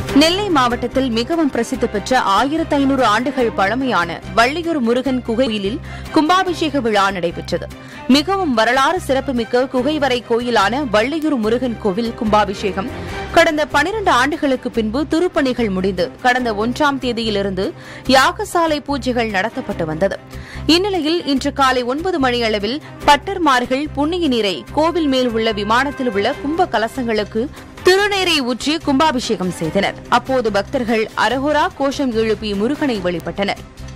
நெல்லை மாவட்டத்தில் மிகவும் பிரசித்தி பெற்ற ஆயிரத்து ஐநூறு ஆண்டுகள் பழமையான வள்ளியூர் முருகன் குகையிலில் கும்பாபிஷேக விழா நடைபெற்றது மிகவும் வரலாறு சிறப்புமிக்க குகைவரை கோயிலான வள்ளியூர் முருகன் கோவில் கும்பாபிஷேகம் கடந்த பனிரண்டு ஆண்டுகளுக்கு பின்பு திருப்பணிகள் முடிந்து கடந்த ஒன்றாம் தேதியிலிருந்து யாகசாலை பூஜைகள் நடத்தப்பட்டு வந்தது இந்நிலையில் இன்று காலை ஒன்பது மணியளவில் பட்டர்மார்கள் புண்ணிய நீரை கோவில் மேல் உள்ள விமானத்தில் உள்ள கும்ப கலசங்களுக்கு திருநீரை ஊற்றி கும்பாபிஷேகம் செய்தனர் அப்போது பக்தர்கள் அரகுரா கோஷம் எழுப்பி முருகனை வழிபட்டனர்